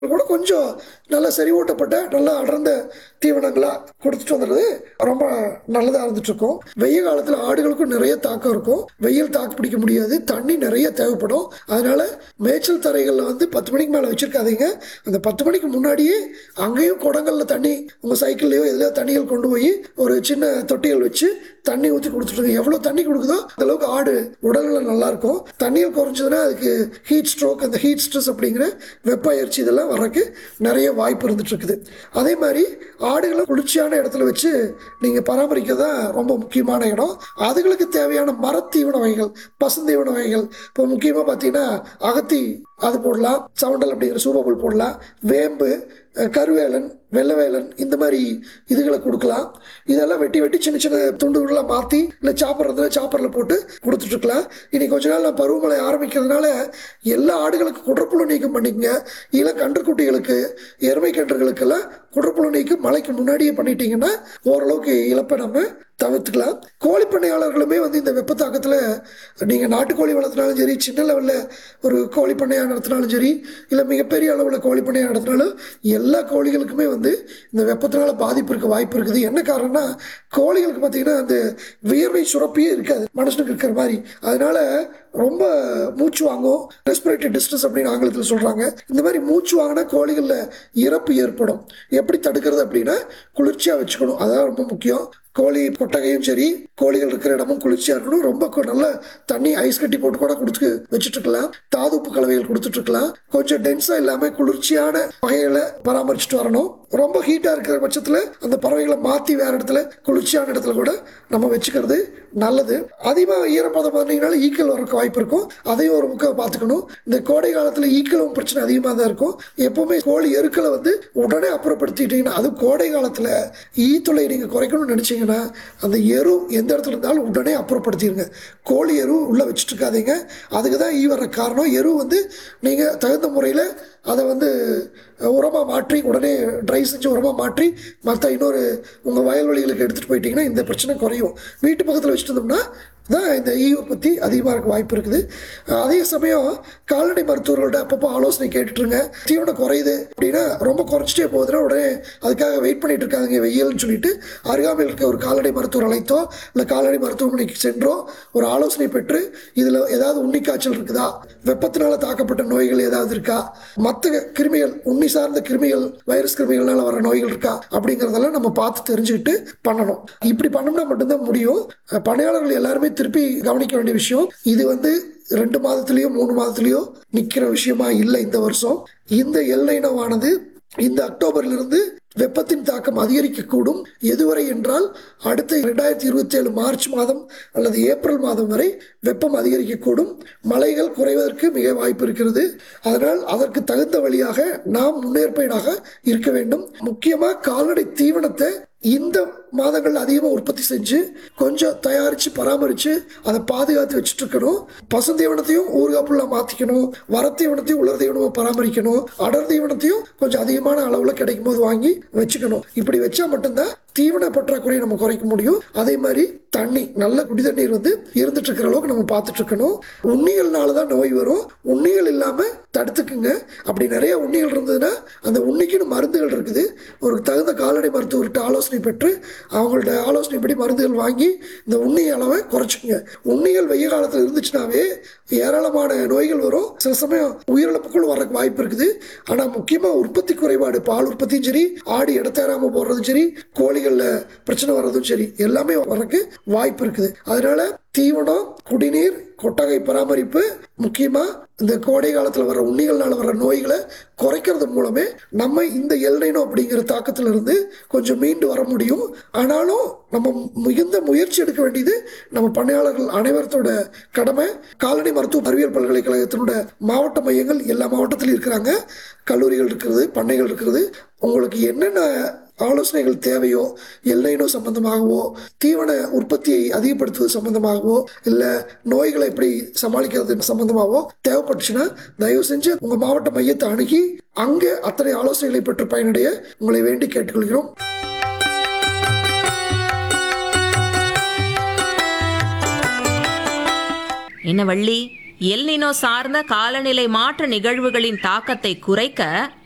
கூட கொஞ்சம் நல்லா செறிவூட்டப்பட்ட நல்லா அடர்ந்த தீவனங்களா கொடுத்துட்டு வந்துடுறது ரொம்ப நல்லதாக இருந்துட்டு இருக்கும் வெயில் காலத்தில் ஆடுகளுக்கும் நிறைய தாக்கம் இருக்கும் வெயில் தாக்கு பிடிக்க முடியாது தண்ணி நிறைய தேவைப்படும் அதனால மேய்ச்சல் தரைகளில் வந்து பத்து மணிக்கு மேலே வச்சிருக்காதீங்க அந்த பத்து மணிக்கு முன்னாடியே அங்கேயும் குடங்கள்ல தண்ணி உங்கள் சைக்கிள்லையோ எதுலையோ தண்ணிகள் கொண்டு போய் ஒரு சின்ன தொட்டிகள் வச்சு தண்ணி ஊற்றி கொடுத்துருங்க எவ்வளோ தண்ணி கொடுக்குதோ அந்த அளவுக்கு ஆடு உடல்நலம் நல்லா இருக்கும் தண்ணீர் குறைஞ்சதுன்னா அதுக்கு ஹீட் ஸ்ட்ரோக் அந்த ஹீட் ஸ்ட்ரெஸ் அப்படிங்கிற வெப்ப அயற்சி இதெல்லாம் வரக்கு நிறைய வாய்ப்பு இருந்துட்டு இருக்குது அதே மாதிரி ஆடுகளை குளிர்ச்சியான இடத்துல வச்சு நீங்கள் பராமரிக்கிறது தான் ரொம்ப முக்கியமான இடம் அதுகளுக்கு தேவையான மரத்தீவன வகைகள் பசுந்தீவன வகைகள் இப்போ முக்கியமாக பார்த்தீங்கன்னா அகத்தி அது போடலாம் சவுண்டல் அப்படிங்கிற சூப்பபுல் போடலாம் வேம்பு அஹ், கருவேலன் வெள்ளவேலன் இந்த மாதிரி இதுகளை கொடுக்கலாம் இதெல்லாம் வெட்டி வெட்டி சின்ன சின்ன துண்டுகளாக மாற்றி இல்லை சாப்பிட்றதுல சாப்பரில் போட்டு கொடுத்துட்டு இருக்கலாம் இனி கொஞ்ச நாள் நான் பருவமழை ஆரம்பிக்கிறதுனால எல்லா ஆடுகளுக்கு குடற்புழு நீக்கம் பண்ணிக்கங்க இளம் கன்றுக்குட்டிகளுக்கு எருமை கன்றுகளுக்கெல்லாம் குடற்புழு நீக்கம் மழைக்கு முன்னாடியே பண்ணிட்டீங்கன்னா ஓரளவுக்கு இழப்பை நம்ம தவிர்த்துக்கலாம் கோழி பண்ணையாளர்களுமே வந்து இந்த வெப்ப தாக்கத்தில் நீங்கள் நாட்டுக்கோழி வளர்த்தினாலும் சரி சின்ன லெவலில் ஒரு கோழி பண்ணையாக நடத்தினாலும் சரி இல்லை மிகப்பெரிய அளவில் கோழி பண்ணையாக நடத்தினாலும் எல்லா கோழிகளுக்குமே வந்து இந்த வெப்பத்தினால பாதிப்பு இருக்க வாய்ப்பு இருக்குது என்ன காரணம்னா கோழிகளுக்கு பார்த்தீங்கன்னா அந்த வியர்வை சுரப்பியே இருக்காது மனுஷனுக்கு இருக்கிற மாதிரி அதனால ரொம்ப மூச்சு வாங்கும் ரெஸ்பிரேட்டரி டிஸ்ட்ரஸ் அப்படின்னு ஆங்கிலத்தில் சொல்கிறாங்க இந்த மாதிரி மூச்சு வாங்கினா கோழிகளில் இறப்பு ஏற்படும் எப்படி தடுக்கிறது அப்படின்னா குளிர்ச்சியாக வச்சுக்கணும் அதான் ரொம்ப முக்கியம் கோழி கொட்டகையும் சரி கோழிகள் இருக்கிற இடமும் குளிர்ச்சியாக இருக்கணும் ரொம்ப கொ- நல்ல தண்ணி ஐஸ் கட்டி போட்டு கூட கொடுத்து வச்சுட்டு இருக்கலாம் தாதுப்பு கலவைகள் கொடுத்துட்டு இருக்கலாம் கொஞ்சம் டென்ஸாக இல்லாமல் குளிர்ச்சியான வகைகளை பராமரிச்சுட்டு வரணும் ரொம்ப ஹீட்டாக இருக்கிற பட்சத்தில் அந்த பறவைகளை மாற்றி வேற இடத்துல குளிர்ச்சியான இடத்துல கூட நம்ம வச்சுக்கிறது நல்லது அதிகமாக ஈரப்பதம் பார்த்தீங்கன்னால ஈக்கள் வரக்கு வாய்ப்பு இருக்கும் அதையும் ஒரு முக்கிய பார்த்துக்கணும் இந்த கோடை காலத்தில் ஈக்களும் பிரச்சனை அதிகமாக தான் இருக்கும் எப்பவுமே கோழி எருக்களை வந்து உடனே அப்புறப்படுத்திட்டீங்கன்னா அது கோடை காலத்தில் ஈ தொல்லை நீங்கள் குறைக்கணும்னு நினச்சிங்கன்னா அந்த எரு எந்த இடத்துல இருந்தாலும் உடனே அப்புறப்படுத்திடுங்க கோழி எரு உள்ளே வச்சுட்டு இருக்காதீங்க அதுக்கு தான் ஈ வர்ற காரணம் எரு வந்து நீங்கள் தகுந்த முறையில் அதை வந்து உரமாக மாற்றி உடனே ட்ரை செஞ்சு உரமாக மாற்றி மற்ற இன்னொரு உங்கள் வயல்வெளிகளுக்கு எடுத்துகிட்டு போயிட்டீங்கன்னா இந்த பிரச்சனை குறையும் வீட்டு பக்கத்தில் வச்சுட்டு இருந்தோம்னா தான் இந்த ஈ உற்பத்தி அதிகமாக இருக்க வாய்ப்பு இருக்குது அதே சமயம் கால்நடை மருத்துவர்கள்ட்ட அப்பப்போ ஆலோசனை கேட்டுட்ருங்க தீவனம் குறையுது அப்படின்னா ரொம்ப குறைச்சிட்டே போகுதுன்னா உடனே அதுக்காக வெயிட் பண்ணிட்டு இருக்காங்க வெயில்னு சொல்லிட்டு அருகாமையில் இருக்க ஒரு கால்நடை மருத்துவர் அழைத்தோ இல்லை கால்நடை மருத்துவமனைக்கு சென்றோ ஒரு ஆலோசனை பெற்று இதில் ஏதாவது உண்ணி காய்ச்சல் இருக்குதா வெப்பத்தினால தாக்கப்பட்ட நோய்கள் ஏதாவது இருக்கா மற்ற கிருமிகள் உண்ணி சார்ந்த கிருமிகள் வைரஸ் கிருமிகள்னால வர நோய்கள் இருக்கா அப்படிங்கிறதெல்லாம் நம்ம பார்த்து தெரிஞ்சுக்கிட்டு பண்ணணும் இப்படி பண்ணோம்னா மட்டும்தான் முடியும் அஹ் பணியாளர்கள் எல்லாருமே திருப்பி கவனிக்க வேண்டிய விஷயம் இது வந்து ரெண்டு மாதத்துலேயோ மூணு மாதத்துலேயோ நிற்கிற விஷயமா இல்லை இந்த வருஷம் இந்த எல்லை நோவானது இந்த அக்டோபரிலிருந்து வெப்பத்தின் தாக்கம் அதிகரிக்கக்கூடும் எதுவரை என்றால் அடுத்த இரண்டாயிரத்தி இருபத்தி ஏழு மார்ச் மாதம் அல்லது ஏப்ரல் மாதம் வரை வெப்பம் அதிகரிக்கக்கூடும் மழைகள் குறைவதற்கு மிக வாய்ப்பு இருக்கிறது அதனால் அதற்கு தகுந்த வழியாக நாம் முன்னேற்பாடாக இருக்க வேண்டும் முக்கியமாக கால்நடை தீவனத்தை இந்த மாதங்கள் அதிகமாக உற்பத்தி செஞ்சு கொஞ்சம் தயாரித்து பராமரித்து அதை பாதுகாத்து வச்சுட்டு இருக்கணும் பசுந்தீவனத்தையும் ஊறுகாப்புள்ள மாற்றிக்கணும் வரத்தீவனத்தையும் உலர் தீவனமாக பராமரிக்கணும் அடர் தீவனத்தையும் கொஞ்சம் அதிகமான அளவில் கிடைக்கும் போது வாங்கி வச்சுக்கணும் இப்படி வச்சா மட்டும்தான் தீவன பற்றாக்குறையை நம்ம குறைக்க முடியும் அதே மாதிரி தண்ணி நல்ல குடி தண்ணீர் வந்து இருந்துட்டு இருக்கிற அளவுக்கு நம்ம பார்த்துட்டு இருக்கணும் உண்ணிகள்னால தான் நோய் வரும் உண்ணிகள் இல்லாமல் தடுத்துக்குங்க அப்படி நிறைய உண்ணிகள் இருந்ததுன்னா அந்த உண்ணிக்குன்னு மருந்துகள் இருக்குது ஒரு தகுந்த கால்நடை மருத்துவர்கிட்ட ஆலோசனை பெற்று அவங்கள்ட்ட ஆலோசனைப்படி மருந்துகள் வாங்கி இந்த உண்ணி அளவை குறைச்சிக்கங்க உண்ணிகள் வெய்ய காலத்தில் இருந்துச்சுனாவே ஏராளமான நோய்கள் வரும் சில சமயம் உயிரிழப்புகள் வரக்கு வாய்ப்பு இருக்குது ஆனால் முக்கியமாக உற்பத்தி குறைபாடு பால் உற்பத்தியும் சரி ஆடு இடத்தேறாமல் போடுறதும் சரி கோழிகளில் பிரச்சனை வர்றதும் சரி எல்லாமே வரக்கு வாய்ப்பு இருக்குது அதனால தீவனம் குடிநீர் கொட்டகை பராமரிப்பு முக்கியமாக இந்த கோடை காலத்தில் வர உண்ணிகள்னால வர நோய்களை குறைக்கிறது மூலமே நம்ம இந்த எல்னைனோ அப்படிங்கிற தாக்கத்திலிருந்து கொஞ்சம் மீண்டு வர முடியும் ஆனாலும் நம்ம மிகுந்த முயற்சி எடுக்க வேண்டியது நம்ம பணியாளர்கள் அனைவரத்தோட கடமை கால்நடை மருத்துவ அறிவியல் பல்கலைக்கழகத்தினோட மாவட்ட மையங்கள் எல்லா மாவட்டத்திலும் இருக்கிறாங்க கல்லூரிகள் இருக்கிறது பண்ணைகள் இருக்கிறது உங்களுக்கு என்னென்ன ஆலோசனைகள் தேவையோ எல்லைனோ சம்பந்தமாகவோ தீவன உற்பத்தியை அதிகப்படுத்துவது சம்பந்தமாகவோ இல்லை நோய்களை எப்படி சமாளிக்கிறது சம்பந்தமாகவோ தேவைப்பட்டுச்சுன்னா தயவு செஞ்சு உங்க மாவட்ட மையத்தை அணுகி அங்கே அத்தனை ஆலோசனைகளை பெற்று பயனடைய உங்களை வேண்டி கேட்டுக்கொள்கிறோம் என்ன வள்ளி எல்னினோ சார்ந்த காலநிலை மாற்ற நிகழ்வுகளின் தாக்கத்தை குறைக்க